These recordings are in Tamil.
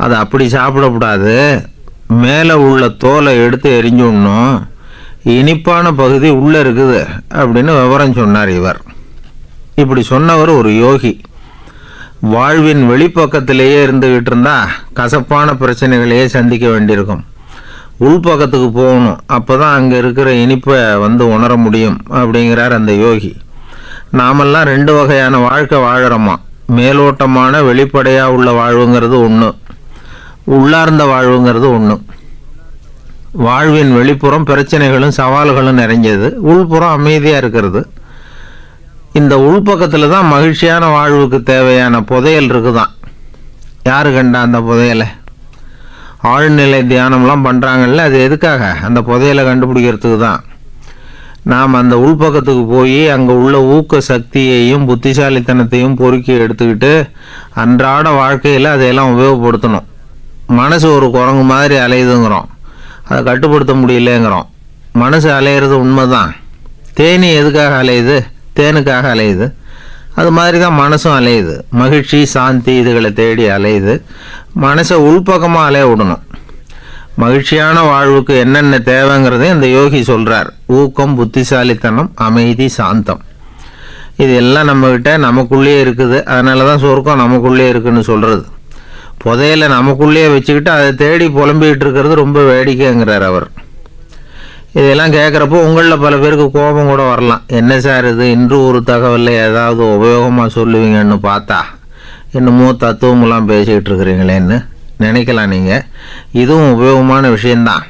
அதை அப்படி சாப்பிடக்கூடாது மேலே உள்ள தோலை எடுத்து எரிஞ்சுடணும் இனிப்பான பகுதி உள்ளே இருக்குது அப்படின்னு விவரம் சொன்னார் இவர் இப்படி சொன்னவர் ஒரு யோகி வாழ்வின் வெளிப்பக்கத்திலேயே இருந்துகிட்டு இருந்தா கசப்பான பிரச்சனைகளையே சந்திக்க வேண்டியிருக்கும் உள்பக்கத்துக்கு போகணும் அப்போ தான் அங்கே இருக்கிற இனிப்பை வந்து உணர முடியும் அப்படிங்கிறார் அந்த யோகி நாமெல்லாம் ரெண்டு வகையான வாழ்க்கை வாழறோமா மேலோட்டமான வெளிப்படையாக உள்ள வாழ்வுங்கிறது ஒன்று உள்ளார்ந்த வாழ்வுங்கிறது ஒன்று வாழ்வின் வெளிப்புறம் பிரச்சனைகளும் சவால்களும் நிறைஞ்சது உள்புறம் அமைதியாக இருக்கிறது இந்த உள்பக்கத்தில் தான் மகிழ்ச்சியான வாழ்வுக்கு தேவையான புதையல் இருக்குதான் யாரு கண்டா அந்த புதையலை ஆழ்நிலை தியானம்லாம் பண்ணுறாங்கல்ல அது எதுக்காக அந்த புதையலை கண்டுபிடிக்கிறதுக்கு தான் நாம் அந்த உள்பக்கத்துக்கு போய் அங்கே உள்ள ஊக்க சக்தியையும் புத்திசாலித்தனத்தையும் பொறுக்கி எடுத்துக்கிட்டு அன்றாட வாழ்க்கையில் அதையெல்லாம் உபயோகப்படுத்தணும் மனசு ஒரு குரங்கு மாதிரி அலையுதுங்கிறோம் அதை கட்டுப்படுத்த முடியலங்கிறோம் மனசு அலையிறது உண்மைதான் தேனி எதுக்காக அலையுது தேனுக்காக அலையுது அது மாதிரி தான் மனசும் அலையுது மகிழ்ச்சி சாந்தி இதுகளை தேடி அலையுது மனசை உள்பக்கமாக அலைய விடணும் மகிழ்ச்சியான வாழ்வுக்கு என்னென்ன தேவைங்கிறதையும் இந்த யோகி சொல்கிறார் ஊக்கம் புத்திசாலித்தனம் அமைதி சாந்தம் இது எல்லாம் நம்மக்கிட்ட நமக்குள்ளேயே இருக்குது அதனால தான் சொர்க்கம் நமக்குள்ளேயே இருக்குன்னு சொல்கிறது புதையலை நமக்குள்ளேயே வச்சுக்கிட்டு அதை தேடி புலம்பிக்கிட்டு இருக்கிறது ரொம்ப வேடிக்கைங்கிறார் அவர் இதெல்லாம் கேட்குறப்போ உங்களில் பல பேருக்கு கோபம் கூட வரலாம் என்ன சார் இது இன்று ஒரு தகவலில் ஏதாவது உபயோகமாக சொல்லுவீங்கன்னு பார்த்தா என்னமோ தத்துவமெல்லாம் பேசிக்கிட்டு இருக்கிறீங்களேன்னு நினைக்கலாம் நீங்கள் இதுவும் உபயோகமான விஷயந்தான்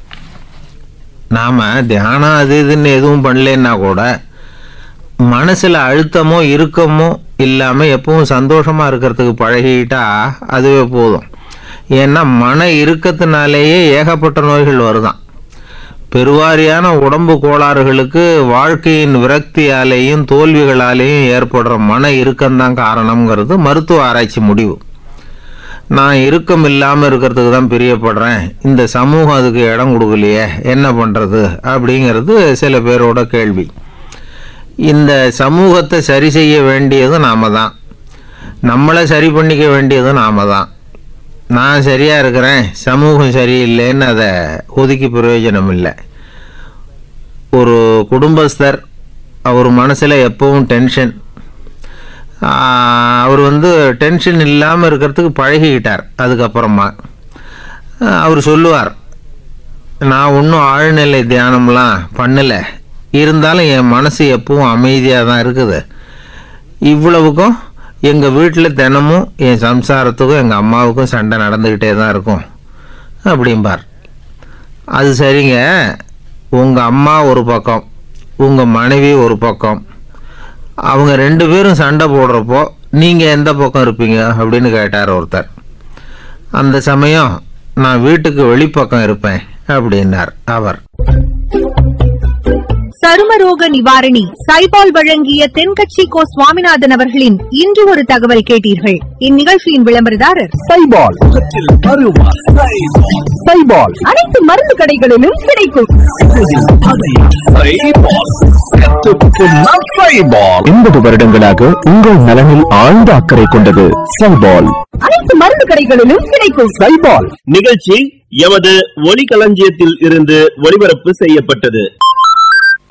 நாம் தியானம் அது இதுன்னு எதுவும் பண்ணலன்னா கூட மனசில் அழுத்தமோ இறுக்கமோ இல்லாமல் எப்பவும் சந்தோஷமாக இருக்கிறதுக்கு பழகிட்டா அதுவே போதும் ஏன்னா மன இறுக்கத்தினாலேயே ஏகப்பட்ட நோய்கள் வருதான் பெருவாரியான உடம்பு கோளாறுகளுக்கு வாழ்க்கையின் விரக்தியாலேயும் தோல்விகளாலேயும் ஏற்படுற மன இறுக்கம்தான் காரணம்ங்கிறது மருத்துவ ஆராய்ச்சி முடிவு நான் இறுக்கம் இல்லாமல் இருக்கிறதுக்கு தான் பிரியப்படுறேன் இந்த சமூகம் அதுக்கு இடம் கொடுக்கலையே என்ன பண்ணுறது அப்படிங்கிறது சில பேரோட கேள்வி இந்த சமூகத்தை சரி செய்ய வேண்டியதும் நாம தான் நம்மளை சரி பண்ணிக்க வேண்டியதும் நாம தான் நான் சரியாக இருக்கிறேன் சமூகம் சரியில்லைன்னு அதை ஒதுக்கி பிரயோஜனம் இல்லை ஒரு குடும்பஸ்தர் அவர் மனசில் எப்பவும் டென்ஷன் அவர் வந்து டென்ஷன் இல்லாமல் இருக்கிறதுக்கு பழகிக்கிட்டார் அதுக்கப்புறமா அவர் சொல்லுவார் நான் ஒன்றும் ஆழ்நிலை தியானம்லாம் பண்ணலை இருந்தாலும் என் மனசு எப்பவும் அமைதியாக தான் இருக்குது இவ்வளவுக்கும் எங்கள் வீட்டில் தினமும் என் சம்சாரத்துக்கும் எங்கள் அம்மாவுக்கும் சண்டை நடந்துக்கிட்டே தான் இருக்கும் அப்படிம்பார் அது சரிங்க உங்கள் அம்மா ஒரு பக்கம் உங்கள் மனைவி ஒரு பக்கம் அவங்க ரெண்டு பேரும் சண்டை போடுறப்போ நீங்கள் எந்த பக்கம் இருப்பீங்க அப்படின்னு கேட்டார் ஒருத்தர் அந்த சமயம் நான் வீட்டுக்கு வெளிப்பக்கம் இருப்பேன் அப்படின்னார் அவர் சருமரோக நிவாரணி சைபால் வழங்கிய தென்கட்சி கோ சுவாமிநாதன் அவர்களின் இன்று ஒரு தகவல் கேட்டீர்கள் இந்நிகழ்ச்சியின் விளம்பரதாரர் சைபால் முகத்தில் அருவா சைபால் சைபால் அனைத்து மருந்து கடைகளிலும் கிடைக்கும் எண்பது வருடங்களாக உங்கள் நலனில் ஆழ்ந்த அக்கறை கொண்டது சைபால் அனைத்து மருந்து கடைகளிலும் கிடைக்கும் சைபால் நிகழ்ச்சி எமது ஒலிகளஞ்சியத்தில் இருந்து ஒளிபரப்பு செய்யப்பட்டது